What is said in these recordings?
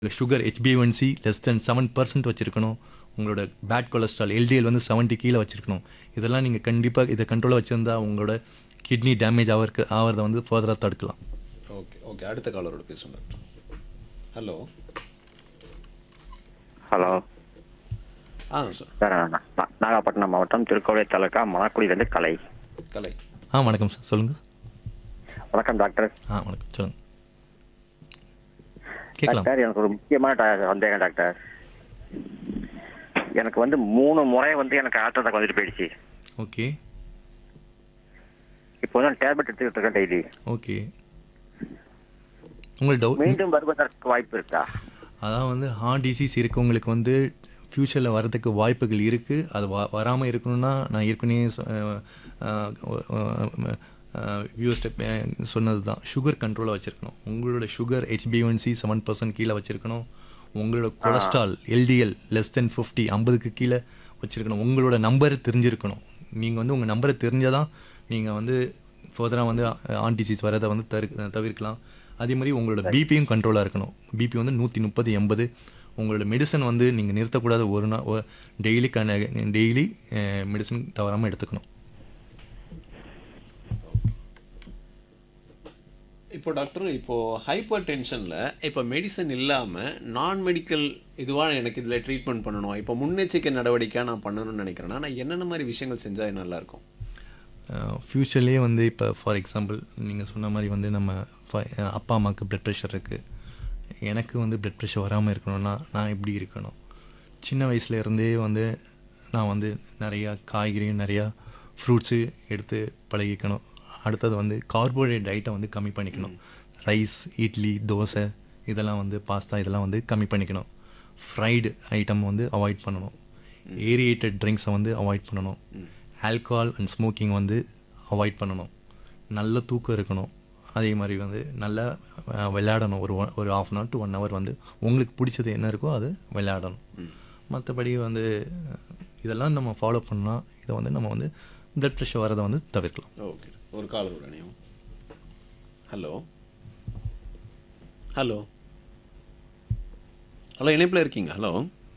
sugar ஹெச்பிஒன்சி less than seven percent வச்சுருக்கணும் உங்களோட பேட் கொலஸ்ட்ரால் எல்டிஎல் வந்து செவன்ட்டி கீழே வச்சுருக்கணும் இதெல்லாம் நீங்கள் கண்டிப்பாக இதை கண்ட்ரோலாக வச்சுருந்தா உங்களோட கிட்னி டேமேஜ் ஆகிறக்கு ஆகிறத வந்து ஃபர்தராக தடுக்கலாம் ஓகே ஓகே அடுத்த காலரோட பேசுவோம் டாக்டர் ஹலோ ஹலோ ஆ சார் சார் நான் நா- நாகப்பட்டினம் மாவட்டம் திருக்கோவிலை தாலுக்கா மணக்குடியிலேருந்து கலை கலை ஆ வணக்கம் சார் சொல்லுங்கள் வணக்கம் டாக்டர் ஆ வணக்கம் சொல்லுங்கள் கேட்கலாம் டாக்டர் எனக்கு ஒரு முக்கியமான டா- சந்தேகம் டாக்டர் எனக்கு வந்து மூணு முறை வந்து எனக்கு ஹார்ட் அட்டாக் வந்துட்டு போயிடுச்சு ஓகே இப்போ வந்து டேப்லெட் எடுத்துக்கிட்டு இருக்கேன் டெய்லி ஓகே உங்களுக்கு டவுட் மீண்டும் வருவதற்கு வாய்ப்பு இருக்கா அதான் வந்து ஹார்ட் டிசீஸ் இருக்கவங்களுக்கு வந்து ஃப்யூச்சரில் வரதுக்கு வாய்ப்புகள் இருக்குது அது வ வராமல் இருக்கணும்னா நான் ஏற்கனவே வியூஸ்ட சொன்னது தான் சுகர் கண்ட்ரோலாக வச்சுருக்கணும் உங்களோட சுகர் ஹெச்பிஒன்சி செவன் பர்சன்ட் கீழே வச்சுருக்கணும் உங்களோட cholesterol LDL less than fifty ஐம்பதுக்கு கீழே வச்சுருக்கணும் உங்களோட நம்பரை தெரிஞ்சிருக்கணும் நீங்கள் வந்து உங்கள் நம்பரை தெரிஞ்சால் தான் நீங்கள் வந்து ஃபர்தராக வந்து ஆன் டிசீஸ் வரதை வந்து தரு தவிர்க்கலாம் அதே மாதிரி உங்களோட பிபியும் கண்ட்ரோலாக இருக்கணும் பிபி வந்து நூற்றி முப்பது எண்பது உங்களோட மெடிசன் வந்து நீங்கள் நிறுத்தக்கூடாது ஒரு நாள் டெய்லி கண டெய்லி மெடிசன் தவறாமல் எடுத்துக்கணும் இப்போ டாக்டர் இப்போ ஹைப்பர் டென்ஷனில் இப்போ மெடிசன் இல்லாமல் நான் மெடிக்கல் இதுவாக எனக்கு இதில் ட்ரீட்மெண்ட் பண்ணணும் இப்போ முன்னெச்சரிக்கை நடவடிக்கையாக நான் பண்ணணும்னு நினைக்கிறேன்னா நான் என்னென்ன மாதிரி விஷயங்கள் செஞ்சால் நல்லாயிருக்கும் ஃப்யூச்சர்லேயே வந்து இப்போ ஃபார் எக்ஸாம்பிள் நீங்கள் சொன்ன மாதிரி வந்து நம்ம fa- அப்பா அம்மாவுக்கு ப்ளட் ப்ரெஷர் இருக்குது எனக்கு வந்து ப்ளட் ப்ரெஷர் வராமல் இருக்கணும்னா நான் எப்படி இருக்கணும் சின்ன வயசுல இருந்தே வந்து நான் வந்து நிறையா காய்கறியும் நிறையா ஃப்ரூட்ஸு எடுத்து பழகிக்கணும் அடுத்தது வந்து கார்போஹைட்ரேட் டயட்டை வந்து கம்மி பண்ணிக்கணும் ரைஸ் இட்லி தோசை இதெல்லாம் வந்து பாஸ்தா இதெல்லாம் வந்து கம்மி பண்ணிக்கணும் ஃப்ரைடு ஐட்டம் வந்து அவாய்ட் பண்ணணும் ஏரியேட்டட் ட்ரிங்க்ஸை வந்து அவாய்ட் பண்ணணும் ஆல்கஹால் அண்ட் ஸ்மோக்கிங் வந்து அவாய்ட் பண்ணணும் நல்ல தூக்கம் இருக்கணும் அதே மாதிரி வந்து நல்லா அஹ், விளையாடணும் ஒரு one- ஒரு half an hour to one hour வந்து உங்களுக்கு பிடிச்சது என்ன இருக்கோ அது விளையாடணும் மற்றபடி வந்து அஹ், இதெல்லாம் நம்ம ஃபாலோ பண்ணால் இதை வந்து நம்ம வந்து பிளட் ப்ரெஷர் வரதை வந்து தவிர்க்கலாம் ஓகே ஒரு காலரோட அணியும் ஹலோ ஹலோ ஹலோ இணைப்பில் இருக்கீங்க ஹலோ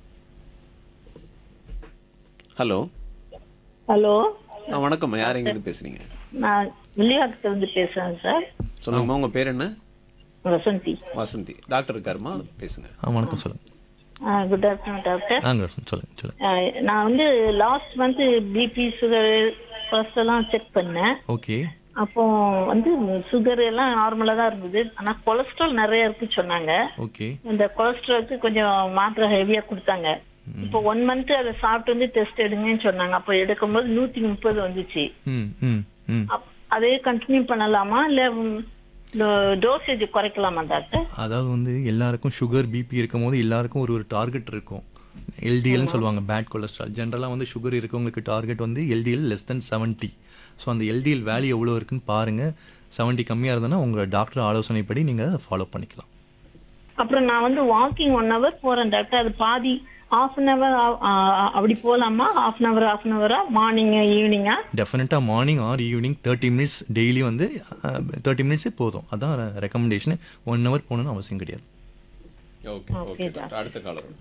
ஹலோ ஹலோ ஆ வணக்கம் யார் எங்கேருந்து பேசுகிறீங்க நான் வில்லிவாக்கத்துல இருந்து பேசுறேன் சார் சொல்லுங்கம்மா உங்கள் பேர் என்ன வசந்தி வசந்தி டாக்டர் இருக்காருமா பேசுங்க ஆ வணக்கம் சொல்லுங்கள் குட் ஆஃப்டர்நூன் டாக்டர் ஆங்க சொல்லுங்கள் சொல்லுங்கள் ஆ, நான் வந்து லாஸ்ட் மந்த் பிபி சுகர் எல்லாம் செக் பண்ணேன் ஓகே அப்போ வந்து சுகர் எல்லாம் நார்மலா தான் இருந்தது ஆனா கொலஸ்ட்ரால் நிறைய இருக்கு சொன்னாங்க ஓகே இந்த கொலஸ்ட்ராலுக்கு கொஞ்சம் மாத்திரை ஹெவியா கொடுத்தாங்க இப்போ ஒன் மந்த் அதை சாப்பிட்டு வந்து டெஸ்ட் எடுங்கன்னு சொன்னாங்க அப்போ எடுக்கும்போது நூத்தி முப்பது வந்துச்சு ம் ம் ம் அப்- அதே கண்டினியூ பண்ணலாமா இல்ல டோசேஜ் குறைக்கலாமா டாக்டர் அதாவது வந்து எல்லாருக்கும் சுகர் பிபி இருக்கும் போது எல்லாருக்கும் ஒரு ஒரு டார்கெட் இருக்கும் எல்டிஎல்னு சொல்லுவாங்க பேட் கொலஸ்ட்ரால் ஜென்ரலாக வந்து சுகர் இருக்கவங்களுக்கு டார்கெட் வந்து LDL less than seventy so அந்த எல்டிஎல் வேல்யூ எவ்வளோ இருக்குன்னு பாருங்கள் செவன்ட்டி கம்மியாக இருந்ததுன்னா உங்களோட டாக்டர் ஆலோசனைப்படி நீங்கள் அதை ஃபாலோ பண்ணிக்கலாம் அப்புறம் நான் வந்து வாக்கிங் ஒன் ஹவர் போறேன் டாக்டர் அது பாதி ஹாஃப் அன் ஹவர் அப்படி போலாமா half an hour half an ஹவரா மார்னிங் ஈவினிங்கா டெஃபினட்டாக morning or evening thirty minutes daily வந்து தேர்ட்டி மினிட்ஸே போதும் அதான் ரெக்கமெண்டேஷன் ஒன் ஹவர் போகணுன்னு அவசியம் கிடையாது ஓகே ஓகே டாக்டர் அடுத்த காலரோட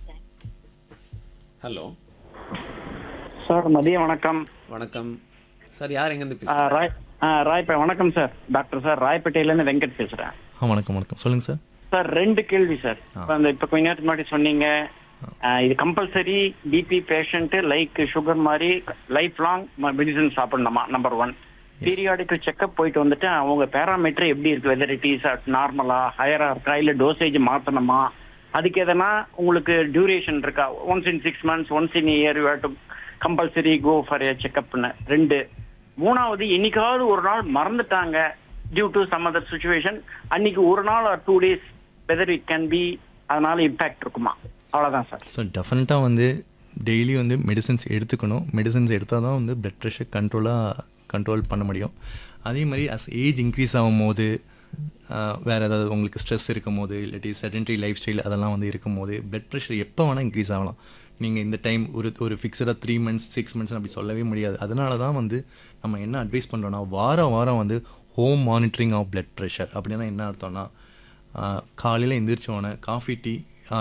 ஹலோ சார் மதிய வணக்கம் வணக்கம் சார் யார் எங்கேருந்து ஆ, பேசுகிறீங்க ராய் ஆ, ராய்பே வணக்கம் சார் டாக்டர் சார் ராயப்பேட்டையிலேருந்து வெங்கட் பேசுறேன் ஆ வணக்கம் வணக்கம் சொல்லுங்கள் சார் சார் ரெண்டு கேள்வி சார் இப்ப அந்த இப்ப கொஞ்ச நேரத்துக்கு முன்னாடி சொன்னீங்க ஆ, இது compulsory BP patient like sugar மாதிரி லைஃப் லாங் மெடிசன் சாப்பிடணுமா நம்பர் ஒன் பீரியாடிக்கல் செக்அப் போயிட்டு வந்துட்டு அவங்க பேராமீட்டர் எப்படி இருக்கு வெதர் இட் இஸ் நார்மலா ஹையரா இருக்கா இல்ல டோசேஜ் மாத்தணுமா அதுக்கு எதனா உங்களுக்கு டியூரேஷன் இருக்கா once in six months once in year you to compulsory go for a செக்அப்னு ரெண்டு மூணாவது என்னைக்காவது ஒரு நாள் மறந்துட்டாங்க due to some other situation அன்னைக்கு ஒரு நாள் or two days whether it can be அதனால இம்பாக்ட் இருக்குமா அவ்வளவுதான் சார் ஸோ டெஃபினட்டாக வந்து டெய்லி வந்து மெடிசன்ஸ் எடுத்துக்கணும் மெடிசன்ஸ் எடுத்தால் தான் வந்து பிளட் ப்ரெஷர் கண்ட்ரோலாக கண்ட்ரோல் பண்ண முடியும் அதே மாதிரி அஸ் ஏஜ் இன்க்ரீஸ் ஆகும் போது வேறு ஏதாவது உங்களுக்கு ஸ்ட்ரெஸ் இருக்கும் போது இல்லாட்டி செடென்ட்ரி லைஃப் ஸ்டைல் அதெல்லாம் வந்து இருக்கும் போது பிளட் ப்ரெஷர் எப்போ வேணால் இன்க்ரீஸ் ஆகலாம் நீங்கள் இந்த டைம் ஒரு ஒரு ஃபிக்ஸடாக த்ரீ மந்த்ஸ் சிக்ஸ் மந்த்ஸ் அப்படி சொல்லவே முடியாது அதனால தான் வந்து நம்ம என்ன அட்வைஸ் பண்ணுறோன்னா வாரம் வாரம் வந்து home monitoring of blood pressure அப்படின்னா என்ன அர்த்தம்னா காலையில் எந்திரிச்சோடனே காஃபி டீ